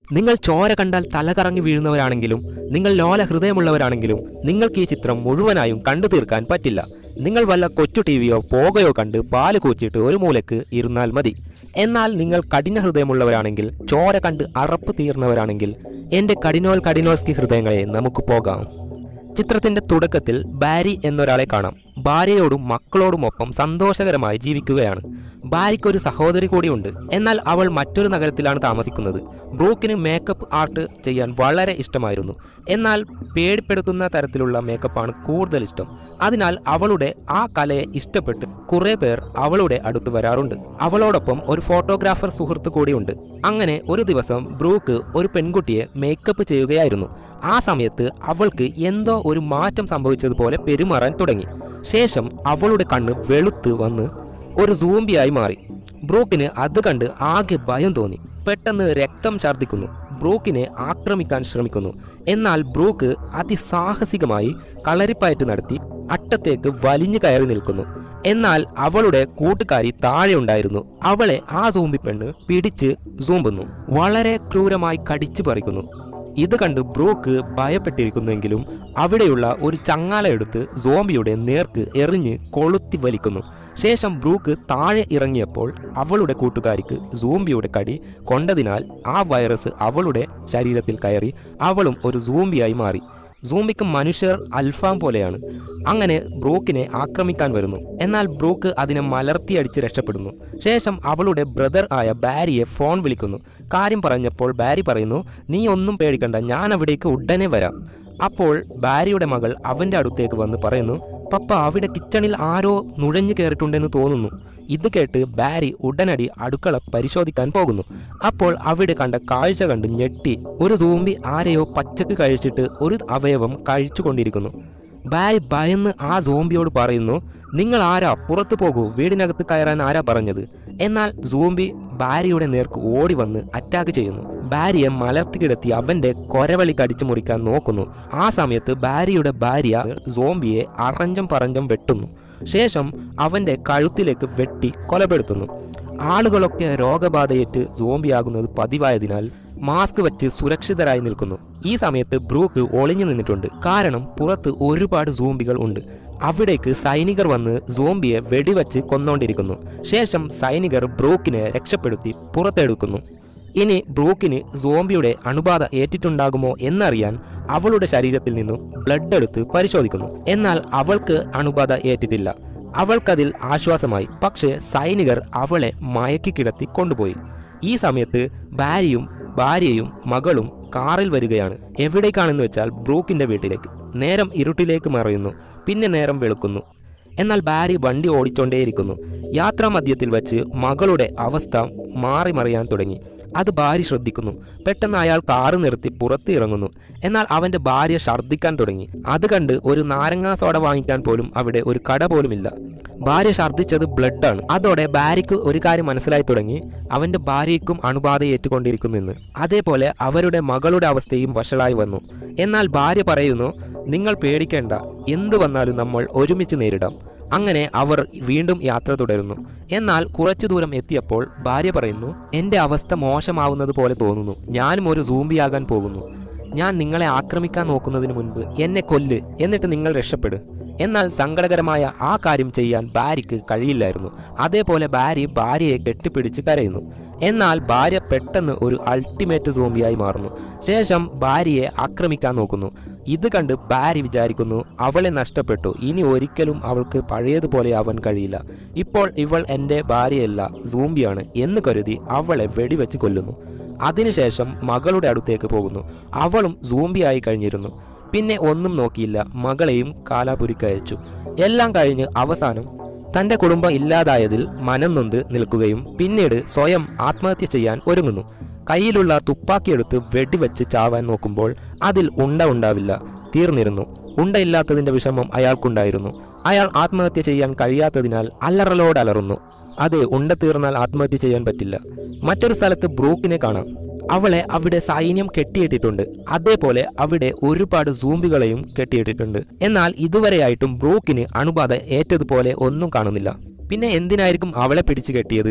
നിങ്ങൾ ചോര കണ്ടാൽ തല കറങ്ങി വീഴുന്നവരാണെങ്കിലും നിങ്ങൾ ലോല ഹൃദയമുള്ളവരാണെങ്കിലും നിങ്ങൾക്ക് ഈ ചിത്രം മുഴുവനായും കണ്ടു തീർക്കാൻ പറ്റില്ല നിങ്ങൾ വല്ല കൊച്ചു ടി വിയോ പോകയോ കണ്ട് പാല് കൂച്ചിട്ട് ഒരു മൂലക്ക് ഇരുന്നാൽ മതി എന്നാൽ നിങ്ങൾ കഠിന ഹൃദയമുള്ളവരാണെങ്കിൽ ചോര കണ്ട് അറപ്പ് തീർന്നവരാണെങ്കിൽ എൻ്റെ കഠിനോൽ കഠിനോസ്കി ഹൃദയങ്ങളെ നമുക്ക് പോകാം ചിത്രത്തിന്റെ തുടക്കത്തിൽ ബാരി എന്നൊരാളെ കാണാം ഭാര്യയോടും മക്കളോടുമൊപ്പം സന്തോഷകരമായി ജീവിക്കുകയാണ് ഭാര്യയ്ക്ക് ഒരു സഹോദരി കൂടിയുണ്ട് എന്നാൽ അവൾ മറ്റൊരു നഗരത്തിലാണ് താമസിക്കുന്നത് ബ്രൂക്കിന് മേക്കപ്പ് ആർട്ട് ചെയ്യാൻ വളരെ ഇഷ്ടമായിരുന്നു എന്നാൽ പേടിപ്പെടുത്തുന്ന തരത്തിലുള്ള മേക്കപ്പാണ് കൂടുതൽ ഇഷ്ടം അതിനാൽ അവളുടെ ആ കലയെ ഇഷ്ടപ്പെട്ട് കുറെ പേർ അവളുടെ അടുത്ത് വരാറുണ്ട് അവളോടൊപ്പം ഒരു ഫോട്ടോഗ്രാഫർ സുഹൃത്ത് കൂടിയുണ്ട് അങ്ങനെ ഒരു ദിവസം ബ്രൂക്ക് ഒരു പെൺകുട്ടിയെ മേക്കപ്പ് ചെയ്യുകയായിരുന്നു ആ സമയത്ത് അവൾക്ക് എന്തോ ഒരു മാറ്റം സംഭവിച്ചതുപോലെ പെരുമാറാൻ തുടങ്ങി ശേഷം അവളുടെ കണ്ണ് വെളുത്ത് വന്ന് ഒരു സൂമ്പിയായി മാറി ബ്രൂക്കിന് അത് കണ്ട് ആകെ ഭയം തോന്നി പെട്ടെന്ന് രക്തം ഛർദ്ദിക്കുന്നു ബ്രൂക്കിനെ ആക്രമിക്കാൻ ശ്രമിക്കുന്നു എന്നാൽ ബ്രൂക്ക് അതിസാഹസികമായി കളരിപ്പയറ്റ് നടത്തി അട്ടത്തേക്ക് വലിഞ്ഞു കയറി നിൽക്കുന്നു എന്നാൽ അവളുടെ കൂട്ടുകാരി താഴെ ഉണ്ടായിരുന്നു അവളെ ആ സൂമ്പി പെണ്ണ് പിടിച്ച് സൂമ്പുന്നു വളരെ ക്രൂരമായി കടിച്ചു പറിക്കുന്നു ഇത് കണ്ട് ബ്രൂക്ക് ഭയപ്പെട്ടിരിക്കുന്നെങ്കിലും അവിടെയുള്ള ഒരു ചങ്ങാല എടുത്ത് സോംബിയുടെ നേർക്ക് എറിഞ്ഞ് കൊളുത്തി വലിക്കുന്നു ശേഷം ബ്രൂക്ക് താഴെ ഇറങ്ങിയപ്പോൾ അവളുടെ കൂട്ടുകാരിക്ക് സൂംബിയുടെ കടി കൊണ്ടതിനാൽ ആ വൈറസ് അവളുടെ ശരീരത്തിൽ കയറി അവളും ഒരു സൂംബിയായി മാറി സൂംബിക്ക് മനുഷ്യർ അൽഫാം പോലെയാണ് അങ്ങനെ ബ്രൂക്കിനെ ആക്രമിക്കാൻ വരുന്നു എന്നാൽ ബ്രൂക്ക് അതിനെ മലർത്തിയടിച്ച് രക്ഷപ്പെടുന്നു ശേഷം അവളുടെ ബ്രദർ ആയ ബാരിയെ ഫോൺ വിളിക്കുന്നു കാര്യം പറഞ്ഞപ്പോൾ ബാരി പറയുന്നു നീ ഒന്നും പേടിക്കണ്ട ഞാൻ അവിടേക്ക് ഉടനെ വരാം അപ്പോൾ ബാരിയുടെ മകൾ അവന്റെ അടുത്തേക്ക് വന്ന് പറയുന്നു പപ്പ അവിടെ കിച്ചണിൽ ആരോ നുഴഞ്ഞു കയറിയിട്ടുണ്ടെന്ന് തോന്നുന്നു ഇത് കേട്ട് ബാരി ഉടനടി അടുക്കള പരിശോധിക്കാൻ പോകുന്നു അപ്പോൾ അവിടെ കണ്ട കാഴ്ച കണ്ട് ഞെട്ടി ഒരു സൂമ്പി ആരെയോ പച്ചക്ക് കഴിച്ചിട്ട് ഒരു അവയവം കഴിച്ചുകൊണ്ടിരിക്കുന്നു ബാരി ഭയന്ന് ആ സോംബിയോട് പറയുന്നു നിങ്ങൾ ആരാ പുറത്തു പോകൂ വീടിനകത്ത് കയറാൻ ആരാ പറഞ്ഞത് എന്നാൽ സോംബി ബാരിയുടെ നേർക്ക് ഓടി വന്ന് അറ്റാക്ക് ചെയ്യുന്നു ബാരിയെ മലർത്തി കിടത്തി അവന്റെ കൊരവളി കടിച്ചു മുറിക്കാൻ നോക്കുന്നു ആ സമയത്ത് ബാരിയുടെ ഭാര്യ സോംബിയെ അറഞ്ചം പറഞ്ചം വെട്ടുന്നു ശേഷം അവന്റെ കഴുത്തിലേക്ക് വെട്ടി കൊലപ്പെടുത്തുന്നു ആളുകളൊക്കെ രോഗബാധയേറ്റ് സോംബിയാകുന്നത് പതിവായതിനാൽ മാസ്ക് വെച്ച് സുരക്ഷിതരായി നിൽക്കുന്നു ഈ സമയത്ത് ബ്രൂക്ക് ഒളിഞ്ഞു നിന്നിട്ടുണ്ട് കാരണം പുറത്ത് ഒരുപാട് സോംബികൾ ഉണ്ട് അവിടേക്ക് സൈനികർ വന്ന് സോംബിയെ വെടിവെച്ച് കൊന്നോണ്ടിരിക്കുന്നു ശേഷം സൈനികർ ബ്രൂക്കിനെ രക്ഷപ്പെടുത്തി പുറത്തെടുക്കുന്നു ഇനി ബ്രൂക്കിന് സോംബിയുടെ അണുബാധ ഏറ്റിട്ടുണ്ടാകുമോ എന്നറിയാൻ അവളുടെ ശരീരത്തിൽ നിന്നും ബ്ലഡ് എടുത്ത് പരിശോധിക്കുന്നു എന്നാൽ അവൾക്ക് അണുബാധ ഏറ്റിട്ടില്ല അവൾക്കതിൽ ആശ്വാസമായി പക്ഷേ സൈനികർ അവളെ മയക്കി കിടത്തി കൊണ്ടുപോയി ഈ സമയത്ത് ഭാര്യയും ഭാര്യയും മകളും കാറിൽ വരികയാണ് എവിടേക്കാണെന്ന് വെച്ചാൽ ബ്രൂക്കിന്റെ വീട്ടിലേക്ക് നേരം ഇരുട്ടിലേക്ക് മറയുന്നു പിന്നെ നേരം വെളുക്കുന്നു എന്നാൽ ഭാര്യ വണ്ടി ഓടിച്ചോണ്ടേയിരിക്കുന്നു യാത്രാ മധ്യത്തിൽ വെച്ച് മകളുടെ അവസ്ഥ മാറി മറിയാൻ തുടങ്ങി അത് ഭാര്യ ശ്രദ്ധിക്കുന്നു പെട്ടെന്ന് അയാൾ കാറ് നിർത്തി പുറത്ത് ഇറങ്ങുന്നു എന്നാൽ അവന്റെ ഭാര്യ ഛർദ്ദിക്കാൻ തുടങ്ങി അത് കണ്ട് ഒരു നാരങ്ങാ സോഡ വാങ്ങിക്കാൻ പോലും അവിടെ ഒരു കട പോലുമില്ല ഭാര്യ ഛർദ്ദിച്ചത് ബ്ലഡാണ് അതോടെ ഭാര്യയ്ക്ക് ഒരു കാര്യം മനസ്സിലായി തുടങ്ങി അവന്റെ ഭാര്യയ്ക്കും അണുബാധ ഏറ്റുകൊണ്ടിരിക്കുന്നെന്ന് അതേപോലെ അവരുടെ മകളുടെ അവസ്ഥയും വഷളായി വന്നു എന്നാൽ ഭാര്യ പറയുന്നു നിങ്ങൾ പേടിക്കേണ്ട എന്തു വന്നാലും നമ്മൾ ഒരുമിച്ച് നേരിടാം അങ്ങനെ അവർ വീണ്ടും യാത്ര തുടരുന്നു എന്നാൽ കുറച്ചു ദൂരം എത്തിയപ്പോൾ ഭാര്യ പറയുന്നു എൻ്റെ അവസ്ഥ മോശമാവുന്നത് പോലെ തോന്നുന്നു ഞാനും ഒരു സൂമ്പിയാകാൻ പോകുന്നു ഞാൻ നിങ്ങളെ ആക്രമിക്കാൻ നോക്കുന്നതിന് മുൻപ് എന്നെ കൊല്ല് എന്നിട്ട് നിങ്ങൾ രക്ഷപ്പെട് എന്നാൽ സങ്കടകരമായ ആ കാര്യം ചെയ്യാൻ ഭാര്യയ്ക്ക് കഴിയില്ലായിരുന്നു അതേപോലെ ഭാര്യ ഭാര്യയെ കെട്ടിപ്പിടിച്ച് കരയുന്നു എന്നാൽ ഭാര്യ പെട്ടെന്ന് ഒരു അൾട്ടിമേറ്റ് സോംബിയായി മാറുന്നു ശേഷം ഭാര്യയെ ആക്രമിക്കാൻ നോക്കുന്നു ഇത് കണ്ട് ഭാര്യ വിചാരിക്കുന്നു അവളെ നഷ്ടപ്പെട്ടു ഇനി ഒരിക്കലും അവൾക്ക് പഴയതുപോലെ ആവാൻ കഴിയില്ല ഇപ്പോൾ ഇവൾ എൻ്റെ ഭാര്യയല്ല സൂംബിയാണ് എന്ന് കരുതി അവളെ വെടിവെച്ച് കൊല്ലുന്നു അതിനുശേഷം മകളുടെ അടുത്തേക്ക് പോകുന്നു അവളും സൂംബിയായി കഴിഞ്ഞിരുന്നു പിന്നെ ഒന്നും നോക്കിയില്ല മകളെയും കാലാപുരിക്ക് അയച്ചു എല്ലാം കഴിഞ്ഞ് അവസാനം തന്റെ കുടുംബം ഇല്ലാതായതിൽ മനം നൊന്ത് നിൽക്കുകയും പിന്നീട് സ്വയം ആത്മഹത്യ ചെയ്യാൻ ഒരുങ്ങുന്നു കയ്യിലുള്ള തുപ്പാക്കിയെടുത്ത് വെടിവെച്ച് ചാവാൻ നോക്കുമ്പോൾ അതിൽ ഉണ്ട ഉണ്ടാവില്ല തീർന്നിരുന്നു ഉണ്ടയില്ലാത്തതിന്റെ വിഷമം അയാൾക്കുണ്ടായിരുന്നു അയാൾ ആത്മഹത്യ ചെയ്യാൻ കഴിയാത്തതിനാൽ അലറലോട് അലറുന്നു അതെ ഉണ്ട തീർന്നാൽ ആത്മഹത്യ ചെയ്യാൻ പറ്റില്ല മറ്റൊരു സ്ഥലത്ത് ബ്രൂക്കിനെ കാണാം അവളെ അവിടെ സൈന്യം കെട്ടിയിട്ടിട്ടുണ്ട് അതേപോലെ അവിടെ ഒരുപാട് സൂംബികളെയും കെട്ടിയിട്ടിട്ടുണ്ട് എന്നാൽ ഇതുവരെയായിട്ടും ബ്രൂക്കിന് അണുബാധ ഏറ്റതുപോലെ ഒന്നും കാണുന്നില്ല പിന്നെ എന്തിനായിരിക്കും അവളെ പിടിച്ചു കെട്ടിയത്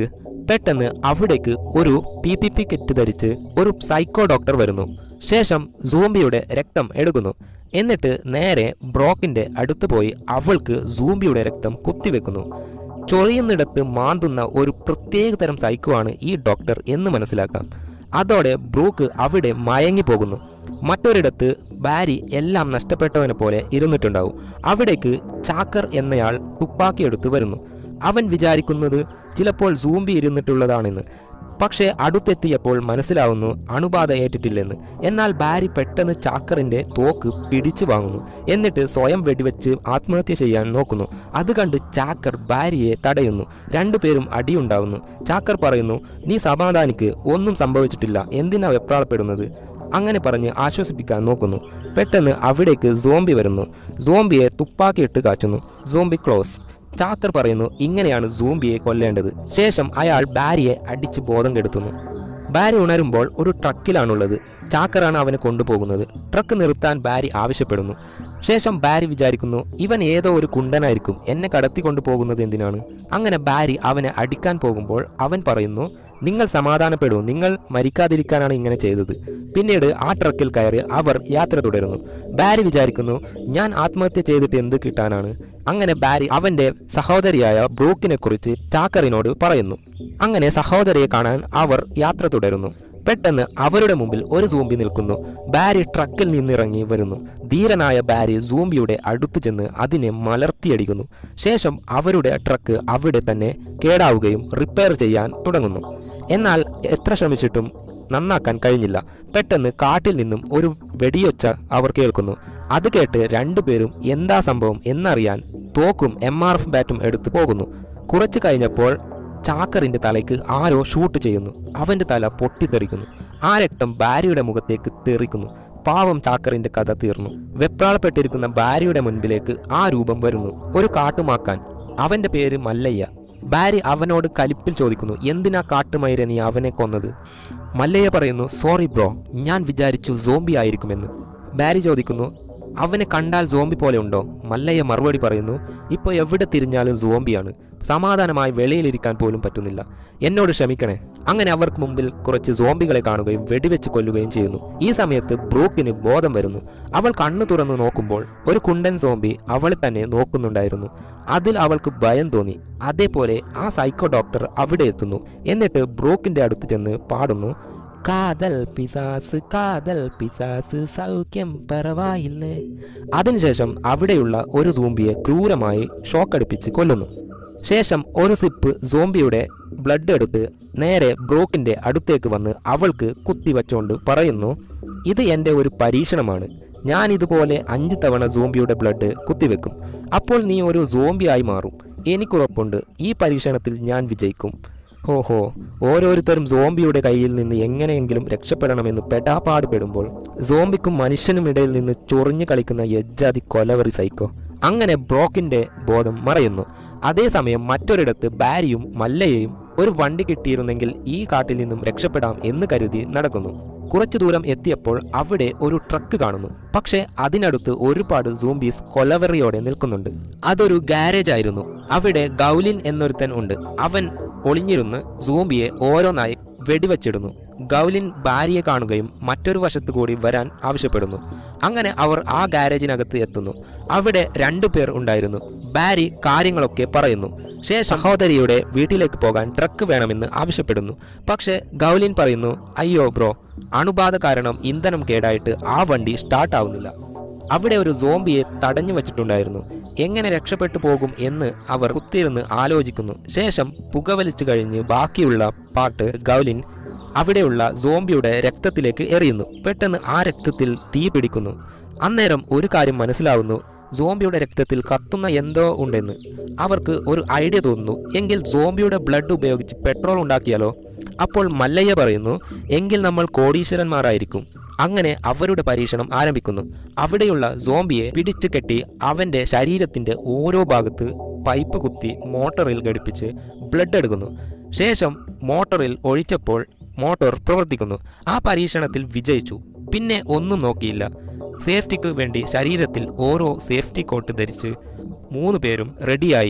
പെട്ടെന്ന് അവിടേക്ക് ഒരു പി പി പി കിറ്റ് ധരിച്ച് ഒരു സൈക്കോ ഡോക്ടർ വരുന്നു ശേഷം സൂംബിയുടെ രക്തം എടുക്കുന്നു എന്നിട്ട് നേരെ ബ്രോക്കിന്റെ അടുത്ത് പോയി അവൾക്ക് സൂംബിയുടെ രക്തം കുത്തിവെക്കുന്നു ചൊറിയുന്നിടത്ത് മാന്തുന്ന ഒരു പ്രത്യേക തരം സൈക്കോ ആണ് ഈ ഡോക്ടർ എന്ന് മനസ്സിലാക്കാം അതോടെ ബ്രൂക്ക് അവിടെ മയങ്ങി പോകുന്നു മറ്റൊരിടത്ത് ബാരി എല്ലാം നഷ്ടപ്പെട്ടവനെ പോലെ ഇരുന്നിട്ടുണ്ടാവും അവിടേക്ക് ചാക്കർ എന്നയാൾ തുപ്പാക്കിയെടുത്ത് വരുന്നു അവൻ വിചാരിക്കുന്നത് ചിലപ്പോൾ സൂമ്പി ഇരുന്നിട്ടുള്ളതാണെന്ന് പക്ഷേ അടുത്തെത്തിയപ്പോൾ മനസ്സിലാവുന്നു അണുബാധ ഏറ്റിട്ടില്ലെന്ന് എന്നാൽ ബാരി പെട്ടെന്ന് ചാക്കറിന്റെ തോക്ക് പിടിച്ചു വാങ്ങുന്നു എന്നിട്ട് സ്വയം വെടിവെച്ച് ആത്മഹത്യ ചെയ്യാൻ നോക്കുന്നു അത് കണ്ട് ചാക്കർ ബാരിയെ തടയുന്നു രണ്ടുപേരും അടിയുണ്ടാവുന്നു ചാക്കർ പറയുന്നു നീ സമാധാനിക്ക് ഒന്നും സംഭവിച്ചിട്ടില്ല എന്തിനാ വെപ്രാളപ്പെടുന്നത് അങ്ങനെ പറഞ്ഞ് ആശ്വസിപ്പിക്കാൻ നോക്കുന്നു പെട്ടെന്ന് അവിടേക്ക് സോംബി വരുന്നു സോംബിയെ തുപ്പാക്കിയിട്ട് കാച്ചുന്നു സോംബി ക്ലോസ് ചാക്കർ പറയുന്നു ഇങ്ങനെയാണ് സൂംബിയെ കൊല്ലേണ്ടത് ശേഷം അയാൾ ബാരിയെ അടിച്ച് ബോധം കെടുത്തുന്നു ബാരി ഉണരുമ്പോൾ ഒരു ട്രക്കിലാണുള്ളത് ചാക്കറാണ് അവനെ കൊണ്ടുപോകുന്നത് ട്രക്ക് നിർത്താൻ ബാരി ആവശ്യപ്പെടുന്നു ശേഷം ബാരി വിചാരിക്കുന്നു ഇവൻ ഏതോ ഒരു കുണ്ടനായിരിക്കും എന്നെ കടത്തിക്കൊണ്ടു പോകുന്നത് എന്തിനാണ് അങ്ങനെ ബാരി അവനെ അടിക്കാൻ പോകുമ്പോൾ അവൻ പറയുന്നു നിങ്ങൾ സമാധാനപ്പെടൂ നിങ്ങൾ മരിക്കാതിരിക്കാനാണ് ഇങ്ങനെ ചെയ്തത് പിന്നീട് ആ ട്രക്കിൽ കയറി അവർ യാത്ര തുടരുന്നു ബാരി വിചാരിക്കുന്നു ഞാൻ ആത്മഹത്യ ചെയ്തിട്ട് എന്ത് കിട്ടാനാണ് അങ്ങനെ ബാരി അവന്റെ സഹോദരിയായ ബ്രൂക്കിനെ കുറിച്ച് ചാക്കറിനോട് പറയുന്നു അങ്ങനെ സഹോദരിയെ കാണാൻ അവർ യാത്ര തുടരുന്നു പെട്ടെന്ന് അവരുടെ മുമ്പിൽ ഒരു സൂമ്പി നിൽക്കുന്നു ബാരി ട്രക്കിൽ നിന്നിറങ്ങി വരുന്നു ധീരനായ ബാരി സൂമ്പിയുടെ അടുത്ത് ചെന്ന് അതിനെ മലർത്തിയടിക്കുന്നു ശേഷം അവരുടെ ട്രക്ക് അവിടെ തന്നെ കേടാവുകയും റിപ്പയർ ചെയ്യാൻ തുടങ്ങുന്നു എന്നാൽ എത്ര ശ്രമിച്ചിട്ടും നന്നാക്കാൻ കഴിഞ്ഞില്ല പെട്ടെന്ന് കാട്ടിൽ നിന്നും ഒരു വെടിയൊച്ച അവർ കേൾക്കുന്നു അത് കേട്ട് രണ്ടുപേരും എന്താ സംഭവം എന്നറിയാൻ തോക്കും എം ആർ എഫ് ബാറ്റും എടുത്തു പോകുന്നു കുറച്ചു കഴിഞ്ഞപ്പോൾ ചാക്കറിന്റെ തലയ്ക്ക് ആരോ ഷൂട്ട് ചെയ്യുന്നു അവന്റെ തല പൊട്ടിത്തെറിക്കുന്നു ആ രക്തം ബാരിയുടെ മുഖത്തേക്ക് തെറിക്കുന്നു പാവം ചാക്കറിന്റെ കഥ തീർന്നു വെപ്രാളപ്പെട്ടിരിക്കുന്ന ബാരിയുടെ മുൻപിലേക്ക് ആ രൂപം വരുന്നു ഒരു കാട്ടുമാക്കാൻ അവന്റെ പേര് മല്ലയ്യ ബാരി അവനോട് കലിപ്പിൽ ചോദിക്കുന്നു എന്തിനാ കാട്ടുമൈര നീ അവനെ കൊന്നത് മല്ലയ്യ പറയുന്നു സോറി ബ്രോ ഞാൻ വിചാരിച്ചു സോംബി ആയിരിക്കുമെന്ന് ബാരി ചോദിക്കുന്നു അവനെ കണ്ടാൽ സോംബി പോലെ ഉണ്ടോ മല്ലയ്യ മറുപടി പറയുന്നു ഇപ്പോൾ എവിടെ തിരിഞ്ഞാലും സോംബിയാണ് സമാധാനമായി വെളിയിലിരിക്കാൻ പോലും പറ്റുന്നില്ല എന്നോട് ക്ഷമിക്കണേ അങ്ങനെ അവർക്ക് മുമ്പിൽ കുറച്ച് സോംബികളെ കാണുകയും വെടിവെച്ച് കൊല്ലുകയും ചെയ്യുന്നു ഈ സമയത്ത് ബ്രൂക്കിന് ബോധം വരുന്നു അവൾ കണ്ണു തുറന്നു നോക്കുമ്പോൾ ഒരു കുണ്ടൻ സോംബി അവളെ തന്നെ നോക്കുന്നുണ്ടായിരുന്നു അതിൽ അവൾക്ക് ഭയം തോന്നി അതേപോലെ ആ സൈക്കോ ഡോക്ടർ അവിടെ എത്തുന്നു എന്നിട്ട് ബ്രൂക്കിന്റെ അടുത്ത് ചെന്ന് പാടുന്നു കാതൽ പിസാസ് കാതൽ പിസാസ് സൗഖ്യം പറവായില്ലേ അതിനുശേഷം അവിടെയുള്ള ഒരു സൂമ്പിയെ ക്രൂരമായി ഷോക്കടിപ്പിച്ച് കൊല്ലുന്നു ശേഷം ഒരു സിപ്പ് സോംബിയുടെ ബ്ലഡ് എടുത്ത് നേരെ ബ്രോക്കിന്റെ അടുത്തേക്ക് വന്ന് അവൾക്ക് കുത്തിവച്ചുകൊണ്ട് പറയുന്നു ഇത് എൻ്റെ ഒരു പരീക്ഷണമാണ് ഞാൻ ഇതുപോലെ അഞ്ച് തവണ സോംബിയുടെ ബ്ലഡ് കുത്തിവെക്കും അപ്പോൾ നീ ഒരു സോംബിയായി മാറും എനിക്കുറപ്പുണ്ട് ഈ പരീക്ഷണത്തിൽ ഞാൻ വിജയിക്കും ഹോഹോ ഓരോരുത്തരും സോംബിയുടെ കയ്യിൽ നിന്ന് എങ്ങനെയെങ്കിലും രക്ഷപ്പെടണമെന്ന് പെടാപാടുപെടുമ്പോൾ സോംബിക്കും മനുഷ്യനും ഇടയിൽ നിന്ന് ചൊറിഞ്ഞു കളിക്കുന്ന യജ്ജാതി കൊലവറി സൈക്കോ അങ്ങനെ ബ്രോക്കിന്റെ ബോധം മറയുന്നു അതേസമയം മറ്റൊരിടത്ത് ബാരിയും മല്ലയെയും ഒരു വണ്ടി കിട്ടിയിരുന്നെങ്കിൽ ഈ കാട്ടിൽ നിന്നും രക്ഷപ്പെടാം എന്ന് കരുതി നടക്കുന്നു കുറച്ചു ദൂരം എത്തിയപ്പോൾ അവിടെ ഒരു ട്രക്ക് കാണുന്നു പക്ഷേ അതിനടുത്ത് ഒരുപാട് സൂംബീസ് കൊലവെറിയോടെ നിൽക്കുന്നുണ്ട് അതൊരു ഗാരേജ് ആയിരുന്നു അവിടെ ഗൗലിൻ എന്നൊരുത്തൻ ഉണ്ട് അവൻ ഒളിഞ്ഞിരുന്ന് സൂംബിയെ ഓരോന്നായി വെടിവച്ചിടുന്നു ഗൗലിൻ ഭാര്യയെ കാണുകയും മറ്റൊരു വശത്തു കൂടി വരാൻ ആവശ്യപ്പെടുന്നു അങ്ങനെ അവർ ആ ഗാരേജിനകത്ത് എത്തുന്നു അവിടെ രണ്ടു പേർ ഉണ്ടായിരുന്നു ബാരി കാര്യങ്ങളൊക്കെ പറയുന്നു ശേഷം സഹോദരിയുടെ വീട്ടിലേക്ക് പോകാൻ ട്രക്ക് വേണമെന്ന് ആവശ്യപ്പെടുന്നു പക്ഷേ ഗൗലിൻ പറയുന്നു അയ്യോ ബ്രോ അണുബാധ കാരണം ഇന്ധനം കേടായിട്ട് ആ വണ്ടി സ്റ്റാർട്ട് ആവുന്നില്ല അവിടെ ഒരു സോംബിയെ തടഞ്ഞു വച്ചിട്ടുണ്ടായിരുന്നു എങ്ങനെ രക്ഷപ്പെട്ടു പോകും എന്ന് അവർ കുത്തിയിരുന്ന് ആലോചിക്കുന്നു ശേഷം പുകവലിച്ചു കഴിഞ്ഞ് ബാക്കിയുള്ള പാട്ട് ഗൗലിൻ അവിടെയുള്ള സോംബിയുടെ രക്തത്തിലേക്ക് എറിയുന്നു പെട്ടെന്ന് ആ രക്തത്തിൽ തീ പിടിക്കുന്നു അന്നേരം ഒരു കാര്യം മനസ്സിലാവുന്നു സോംബിയുടെ രക്തത്തിൽ കത്തുന്ന എന്തോ ഉണ്ടെന്ന് അവർക്ക് ഒരു ഐഡിയ തോന്നുന്നു എങ്കിൽ സോംബിയുടെ ബ്ലഡ് ഉപയോഗിച്ച് പെട്രോൾ ഉണ്ടാക്കിയാലോ അപ്പോൾ മല്ലയ്യ പറയുന്നു എങ്കിൽ നമ്മൾ കോടീശ്വരന്മാരായിരിക്കും അങ്ങനെ അവരുടെ പരീക്ഷണം ആരംഭിക്കുന്നു അവിടെയുള്ള സോംബിയെ പിടിച്ചു കെട്ടി അവന്റെ ശരീരത്തിന്റെ ഓരോ ഭാഗത്ത് പൈപ്പ് കുത്തി മോട്ടറിൽ ഘടിപ്പിച്ച് ബ്ലഡ് എടുക്കുന്നു ശേഷം മോട്ടറിൽ ഒഴിച്ചപ്പോൾ മോട്ടോർ പ്രവർത്തിക്കുന്നു ആ പരീക്ഷണത്തിൽ വിജയിച്ചു പിന്നെ ഒന്നും നോക്കിയില്ല സേഫ്റ്റിക്ക് വേണ്ടി ശരീരത്തിൽ ഓരോ സേഫ്റ്റി കോട്ട് ധരിച്ച് മൂന്ന് പേരും റെഡിയായി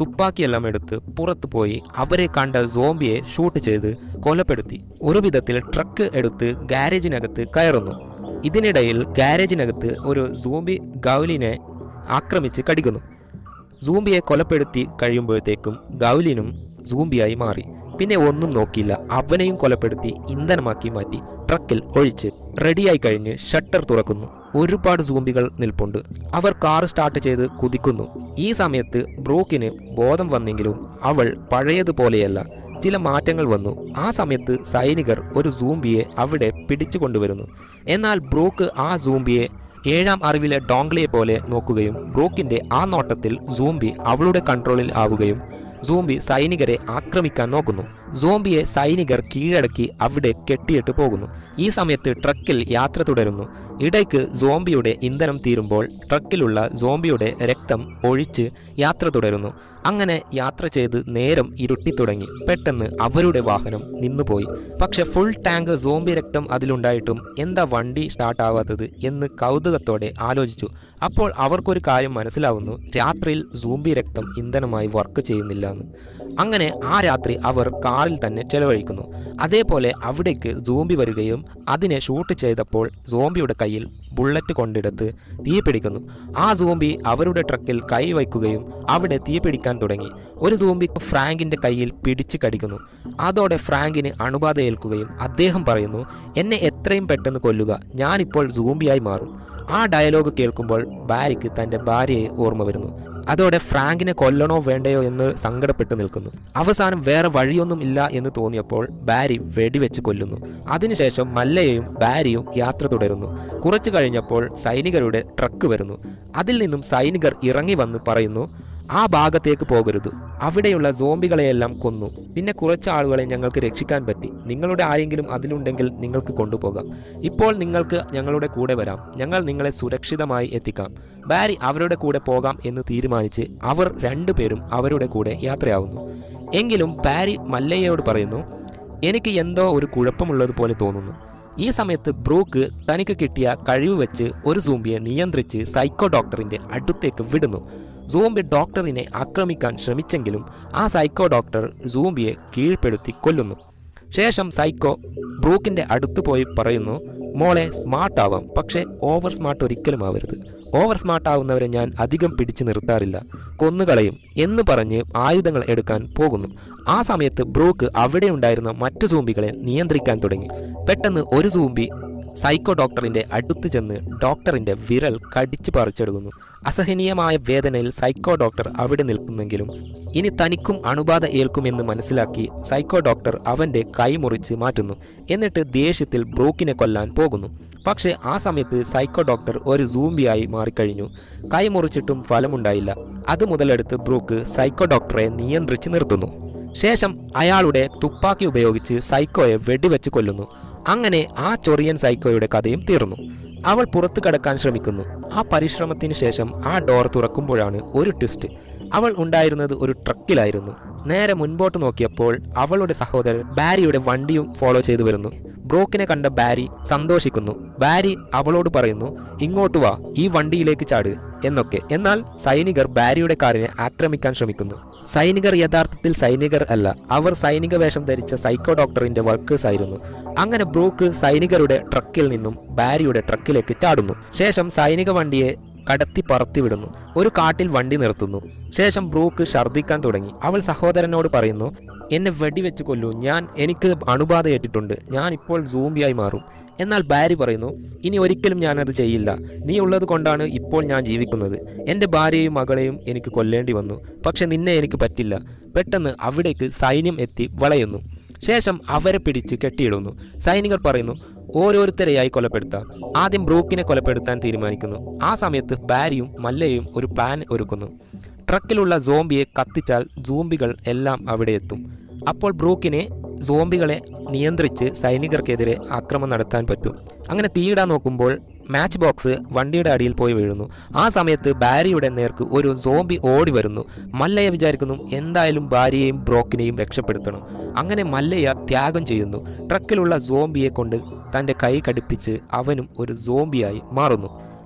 തുപ്പാക്കിയെല്ലാം എടുത്ത് പുറത്തു പോയി അവരെ കണ്ട സോംബിയെ ഷൂട്ട് ചെയ്ത് കൊലപ്പെടുത്തി ഒരു വിധത്തിൽ ട്രക്ക് എടുത്ത് ഗാരേജിനകത്ത് കയറുന്നു ഇതിനിടയിൽ ഗാരേജിനകത്ത് ഒരു സോംബി ഗൗലിനെ ആക്രമിച്ച് കടിക്കുന്നു സൂംബിയെ കൊലപ്പെടുത്തി കഴിയുമ്പോഴത്തേക്കും ഗൗലിനും സൂംബിയായി മാറി പിന്നെ ഒന്നും നോക്കിയില്ല അവനെയും കൊലപ്പെടുത്തി ഇന്ധനമാക്കി മാറ്റി ട്രക്കിൽ ഒഴിച്ച് റെഡിയായി കഴിഞ്ഞ് ഷട്ടർ തുറക്കുന്നു ഒരുപാട് സൂംബികൾ നിൽപ്പുണ്ട് അവർ കാർ സ്റ്റാർട്ട് ചെയ്ത് കുതിക്കുന്നു ഈ സമയത്ത് ബ്രൂക്കിന് ബോധം വന്നെങ്കിലും അവൾ പഴയതുപോലെയല്ല ചില മാറ്റങ്ങൾ വന്നു ആ സമയത്ത് സൈനികർ ഒരു സൂംബിയെ അവിടെ പിടിച്ചു കൊണ്ടുവരുന്നു എന്നാൽ ബ്രൂക്ക് ആ സൂംബിയെ ഏഴാം അറിവിലെ ഡോങ്ക്ലിയെ പോലെ നോക്കുകയും ബ്രൂക്കിന്റെ ആ നോട്ടത്തിൽ സൂംബി അവളുടെ കൺട്രോളിൽ ആവുകയും സൂംബി സൈനികരെ ആക്രമിക്കാൻ നോക്കുന്നു സോംബിയെ സൈനികർ കീഴടക്കി അവിടെ കെട്ടിയിട്ട് പോകുന്നു ഈ സമയത്ത് ട്രക്കിൽ യാത്ര തുടരുന്നു ഇടയ്ക്ക് സോംബിയുടെ ഇന്ധനം തീരുമ്പോൾ ട്രക്കിലുള്ള സോംബിയുടെ രക്തം ഒഴിച്ച് യാത്ര തുടരുന്നു അങ്ങനെ യാത്ര ചെയ്ത് നേരം ഇരുട്ടി തുടങ്ങി പെട്ടെന്ന് അവരുടെ വാഹനം നിന്നുപോയി പക്ഷെ ഫുൾ ടാങ്ക് സോംബി രക്തം അതിലുണ്ടായിട്ടും എന്താ വണ്ടി സ്റ്റാർട്ട് ആവാത്തത് എന്ന് കൗതുകത്തോടെ ആലോചിച്ചു അപ്പോൾ അവർക്കൊരു കാര്യം മനസ്സിലാവുന്നു രാത്രിയിൽ സൂംബി രക്തം ഇന്ധനമായി വർക്ക് ചെയ്യുന്നില്ല എന്ന് അങ്ങനെ ആ രാത്രി അവർ കാറിൽ തന്നെ ചെലവഴിക്കുന്നു അതേപോലെ അവിടേക്ക് സൂംബി വരികയും അതിനെ ഷൂട്ട് ചെയ്തപ്പോൾ സോംബിയുടെ കയ്യിൽ ബുള്ളറ്റ് കൊണ്ടെടുത്ത് തീ പിടിക്കുന്നു ആ സൂംബി അവരുടെ ട്രക്കിൽ കൈ വയ്ക്കുകയും അവിടെ തീ പിടിക്കാൻ തുടങ്ങി ഒരു സൂംബി ഫ്രാങ്കിന്റെ കയ്യിൽ പിടിച്ച് കടിക്കുന്നു അതോടെ ഫ്രാങ്കിന് അണുബാധ ഏൽക്കുകയും അദ്ദേഹം പറയുന്നു എന്നെ എത്രയും പെട്ടെന്ന് കൊല്ലുക ഞാനിപ്പോൾ സൂംബിയായി മാറും ആ ഡയലോഗ് കേൾക്കുമ്പോൾ ബാരിക്ക് തന്റെ ഭാര്യയെ ഓർമ്മ വരുന്നു അതോടെ ഫ്രാങ്കിനെ കൊല്ലണോ വേണ്ടയോ എന്ന് സങ്കടപ്പെട്ട് നിൽക്കുന്നു അവസാനം വേറെ വഴിയൊന്നും ഇല്ല എന്ന് തോന്നിയപ്പോൾ ബാരി വെടിവെച്ച് കൊല്ലുന്നു അതിനുശേഷം മല്ലയെയും ബാരിയും യാത്ര തുടരുന്നു കുറച്ചു കഴിഞ്ഞപ്പോൾ സൈനികരുടെ ട്രക്ക് വരുന്നു അതിൽ നിന്നും സൈനികർ ഇറങ്ങി വന്ന് പറയുന്നു ആ ഭാഗത്തേക്ക് പോകരുത് അവിടെയുള്ള സോംബികളെയെല്ലാം കൊന്നു പിന്നെ കുറച്ച് ആളുകളെ ഞങ്ങൾക്ക് രക്ഷിക്കാൻ പറ്റി നിങ്ങളുടെ ആരെങ്കിലും അതിലുണ്ടെങ്കിൽ നിങ്ങൾക്ക് കൊണ്ടുപോകാം ഇപ്പോൾ നിങ്ങൾക്ക് ഞങ്ങളുടെ കൂടെ വരാം ഞങ്ങൾ നിങ്ങളെ സുരക്ഷിതമായി എത്തിക്കാം ബാരി അവരുടെ കൂടെ പോകാം എന്ന് തീരുമാനിച്ച് അവർ രണ്ടുപേരും അവരുടെ കൂടെ യാത്രയാവുന്നു എങ്കിലും ബാരി മല്ലയ്യയോട് പറയുന്നു എനിക്ക് എന്തോ ഒരു കുഴപ്പമുള്ളതുപോലെ തോന്നുന്നു ഈ സമയത്ത് ബ്രൂക്ക് തനിക്ക് കിട്ടിയ കഴിവ് വെച്ച് ഒരു സൂംബിയെ നിയന്ത്രിച്ച് സൈക്കോ ഡോക്ടറിന്റെ അടുത്തേക്ക് വിടുന്നു സൂംബി ഡോക്ടറിനെ ആക്രമിക്കാൻ ശ്രമിച്ചെങ്കിലും ആ സൈക്കോ ഡോക്ടർ സൂംബിയെ കീഴ്പ്പെടുത്തി കൊല്ലുന്നു ശേഷം സൈക്കോ ബ്രൂക്കിന്റെ അടുത്ത് പോയി പറയുന്നു മോളെ സ്മാർട്ട് ആവാം പക്ഷേ ഓവർ സ്മാർട്ട് ഒരിക്കലും ആവരുത് ഓവർ സ്മാർട്ട് ആവുന്നവരെ ഞാൻ അധികം പിടിച്ചു നിർത്താറില്ല കൊന്നുകളയും എന്ന് പറഞ്ഞ് ആയുധങ്ങൾ എടുക്കാൻ പോകുന്നു ആ സമയത്ത് ബ്രൂക്ക് അവിടെ ഉണ്ടായിരുന്ന മറ്റു സൂംബികളെ നിയന്ത്രിക്കാൻ തുടങ്ങി പെട്ടെന്ന് ഒരു സൂംബി സൈക്കോ ഡോക്ടറിന്റെ അടുത്ത് ചെന്ന് ഡോക്ടറിന്റെ വിരൽ കടിച്ചു പറിച്ചെടുക്കുന്നു അസഹനീയമായ വേദനയിൽ സൈക്കോ ഡോക്ടർ അവിടെ നിൽക്കുന്നെങ്കിലും ഇനി തനിക്കും അണുബാധ ഏൽക്കുമെന്ന് മനസ്സിലാക്കി സൈക്കോ ഡോക്ടർ അവന്റെ കൈ മുറിച്ച് മാറ്റുന്നു എന്നിട്ട് ദേഷ്യത്തിൽ ബ്രൂക്കിനെ കൊല്ലാൻ പോകുന്നു പക്ഷേ ആ സമയത്ത് സൈക്കോ ഡോക്ടർ ഒരു സൂംബിയായി മാറിക്കഴിഞ്ഞു കൈ മുറിച്ചിട്ടും ഫലമുണ്ടായില്ല അത് മുതലെടുത്ത് ബ്രൂക്ക് സൈക്കോ ഡോക്ടറെ നിയന്ത്രിച്ച് നിർത്തുന്നു ശേഷം അയാളുടെ തുപ്പാക്കി ഉപയോഗിച്ച് സൈക്കോയെ വെടിവെച്ച് കൊല്ലുന്നു അങ്ങനെ ആ ചൊറിയൻ സൈക്കോയുടെ കഥയും തീർന്നു അവൾ പുറത്തു കടക്കാൻ ശ്രമിക്കുന്നു ആ പരിശ്രമത്തിന് ശേഷം ആ ഡോർ തുറക്കുമ്പോഴാണ് ഒരു ട്വിസ്റ്റ് അവൾ ഉണ്ടായിരുന്നത് ഒരു ട്രക്കിലായിരുന്നു നേരെ മുൻപോട്ട് നോക്കിയപ്പോൾ അവളുടെ സഹോദരൻ ബാരിയുടെ വണ്ടിയും ഫോളോ ചെയ്തു വരുന്നു ബ്രോക്കിനെ കണ്ട ബാരി സന്തോഷിക്കുന്നു ബാരി അവളോട് പറയുന്നു ഇങ്ങോട്ട് വാ ഈ വണ്ടിയിലേക്ക് ചാടുക എന്നൊക്കെ എന്നാൽ സൈനികർ ബാരിയുടെ കാറിനെ ആക്രമിക്കാൻ ശ്രമിക്കുന്നു സൈനികർ യഥാർത്ഥത്തിൽ സൈനികർ അല്ല അവർ സൈനിക വേഷം ധരിച്ച സൈക്കോ ഡോക്ടറിന്റെ വർക്കേഴ്സ് ആയിരുന്നു അങ്ങനെ ബ്രൂക്ക് സൈനികരുടെ ട്രക്കിൽ നിന്നും ബാരിയുടെ ട്രക്കിലേക്ക് ചാടുന്നു ശേഷം സൈനിക വണ്ടിയെ കടത്തി പറത്തിവിടുന്നു ഒരു കാട്ടിൽ വണ്ടി നിർത്തുന്നു ശേഷം ബ്രൂക്ക് ഛർദ്ദിക്കാൻ തുടങ്ങി അവൾ സഹോദരനോട് പറയുന്നു എന്നെ വെടിവെച്ച് കൊല്ലൂ ഞാൻ എനിക്ക് അണുബാധ ഏറ്റിട്ടുണ്ട് ഞാൻ ഇപ്പോൾ സൂംബിയായി മാറും എന്നാൽ ബാരി പറയുന്നു ഇനി ഒരിക്കലും ഞാനത് ചെയ്യില്ല നീ ഉള്ളത് കൊണ്ടാണ് ഇപ്പോൾ ഞാൻ ജീവിക്കുന്നത് എൻ്റെ ഭാര്യയും മകളെയും എനിക്ക് കൊല്ലേണ്ടി വന്നു പക്ഷെ നിന്നെ എനിക്ക് പറ്റില്ല പെട്ടെന്ന് അവിടേക്ക് സൈന്യം എത്തി വളയുന്നു ശേഷം അവരെ പിടിച്ച് കെട്ടിയിടുന്നു സൈനികർ പറയുന്നു ഓരോരുത്തരെയായി കൊലപ്പെടുത്താം ആദ്യം ബ്രൂക്കിനെ കൊലപ്പെടുത്താൻ തീരുമാനിക്കുന്നു ആ സമയത്ത് ബാരിയും മല്ലയും ഒരു പ്ലാൻ ഒരുക്കുന്നു ട്രക്കിലുള്ള സോംബിയെ കത്തിച്ചാൽ സോംബികൾ എല്ലാം അവിടെ എത്തും അപ്പോൾ ബ്രൂക്കിനെ സോംബികളെ നിയന്ത്രിച്ച് സൈനികർക്കെതിരെ ആക്രമണം നടത്താൻ പറ്റും അങ്ങനെ തീയിടാൻ നോക്കുമ്പോൾ മാച്ച് ബോക്സ് വണ്ടിയുടെ അടിയിൽ പോയി വീഴുന്നു ആ സമയത്ത് ബാരിയുടെ നേർക്ക് ഒരു സോംബി ഓടി വരുന്നു മല്ലയ്യ വിചാരിക്കുന്നു എന്തായാലും ഭാര്യയെയും ബ്രോക്കിനെയും രക്ഷപ്പെടുത്തണം അങ്ങനെ മല്ലയ്യ ത്യാഗം ചെയ്യുന്നു ട്രക്കിലുള്ള സോംബിയെ കൊണ്ട് തൻ്റെ കൈ കടിപ്പിച്ച് അവനും ഒരു സോംബിയായി മാറുന്നു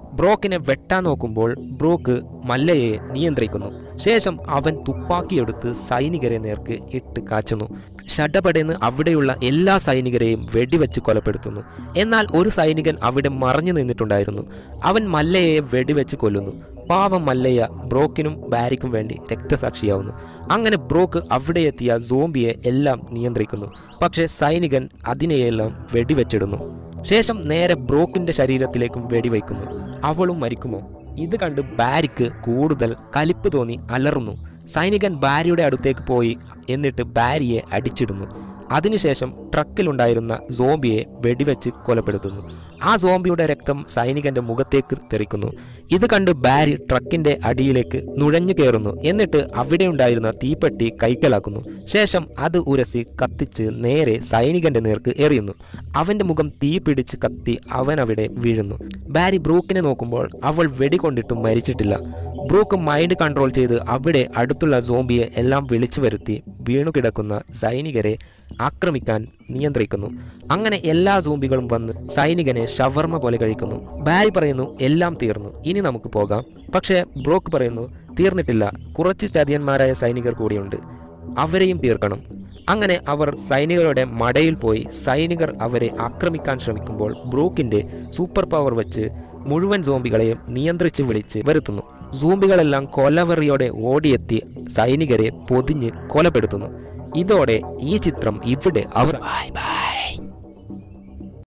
ബ്രോക്കിനെ വെട്ടാൻ നോക്കുമ്പോൾ ബ്രോക്ക് മല്ലയെ നിയന്ത്രിക്കുന്നു ശേഷം അവൻ തുപ്പാക്കിയെടുത്ത് സൈനികരെ നേർക്ക് ഇട്ട് കാച്ചുന്നു ഷഡപടെന്ന് അവിടെയുള്ള എല്ലാ സൈനികരെയും വെടിവെച്ച് കൊലപ്പെടുത്തുന്നു എന്നാൽ ഒരു സൈനികൻ അവിടെ മറഞ്ഞു നിന്നിട്ടുണ്ടായിരുന്നു അവൻ മല്ലയെ വെടിവെച്ച് കൊല്ലുന്നു പാവം മല്ലയ്യ ബ്രോക്കിനും ബാരിക്കും വേണ്ടി രക്തസാക്ഷിയാവുന്നു അങ്ങനെ ബ്രോക്ക് അവിടെ എത്തിയ സോംബിയെ എല്ലാം നിയന്ത്രിക്കുന്നു പക്ഷേ സൈനികൻ അതിനെയെല്ലാം വെടിവെച്ചിടുന്നു ശേഷം നേരെ ബ്രോക്കിന്റെ ശരീരത്തിലേക്കും വെടിവെക്കുന്നു അവളും മരിക്കുമോ ഇത് കണ്ട് ബാരിക്ക് കൂടുതൽ കലിപ്പ് തോന്നി അലറുന്നു സൈനികൻ ബാരിയുടെ അടുത്തേക്ക് പോയി എന്നിട്ട് ബാരിയെ അടിച്ചിടുന്നു അതിനുശേഷം ട്രക്കിലുണ്ടായിരുന്ന സോംബിയെ വെടിവെച്ച് കൊലപ്പെടുത്തുന്നു ആ സോംബിയുടെ രക്തം സൈനികന്റെ മുഖത്തേക്ക് തെറിക്കുന്നു ഇത് കണ്ട് ബാരി ട്രക്കിന്റെ അടിയിലേക്ക് നുഴഞ്ഞു കയറുന്നു എന്നിട്ട് അവിടെ ഉണ്ടായിരുന്ന തീപ്പെട്ടി കൈക്കലാക്കുന്നു ശേഷം അത് ഉരസി കത്തിച്ച് നേരെ സൈനികന്റെ നേർക്ക് എറിയുന്നു അവന്റെ മുഖം തീ പിടിച്ച് കത്തി അവൻ അവിടെ വീഴുന്നു ബാരി ബ്രൂക്കിനെ നോക്കുമ്പോൾ അവൾ വെടികൊണ്ടിട്ടും മരിച്ചിട്ടില്ല ബ്രൂക്ക് മൈൻഡ് കൺട്രോൾ ചെയ്ത് അവിടെ അടുത്തുള്ള സോംബിയെ എല്ലാം വിളിച്ചു വരുത്തി വീണു കിടക്കുന്ന സൈനികരെ ആക്രമിക്കാൻ നിയന്ത്രിക്കുന്നു അങ്ങനെ എല്ലാ സോംബികളും വന്ന് സൈനികനെ ഷവർമ പോലെ കഴിക്കുന്നു ബാരി പറയുന്നു എല്ലാം തീർന്നു ഇനി നമുക്ക് പോകാം പക്ഷേ ബ്രോക്ക് പറയുന്നു തീർന്നിട്ടില്ല കുറച്ച് ചതിയന്മാരായ സൈനികർ കൂടിയുണ്ട് അവരെയും തീർക്കണം അങ്ങനെ അവർ സൈനികരുടെ മടയിൽ പോയി സൈനികർ അവരെ ആക്രമിക്കാൻ ശ്രമിക്കുമ്പോൾ ബ്രൂക്കിന്റെ സൂപ്പർ പവർ വെച്ച് മുഴുവൻ സോംബികളെയും നിയന്ത്രിച്ച് വിളിച്ച് വരുത്തുന്നു സോംബികളെല്ലാം കൊലവെറിയോടെ ഓടിയെത്തി സൈനികരെ പൊതിഞ്ഞ് കൊലപ്പെടുത്തുന്നു ഇതോടെ ഈ ചിത്രം ഇവിടെ അവ ബൈ ബൈ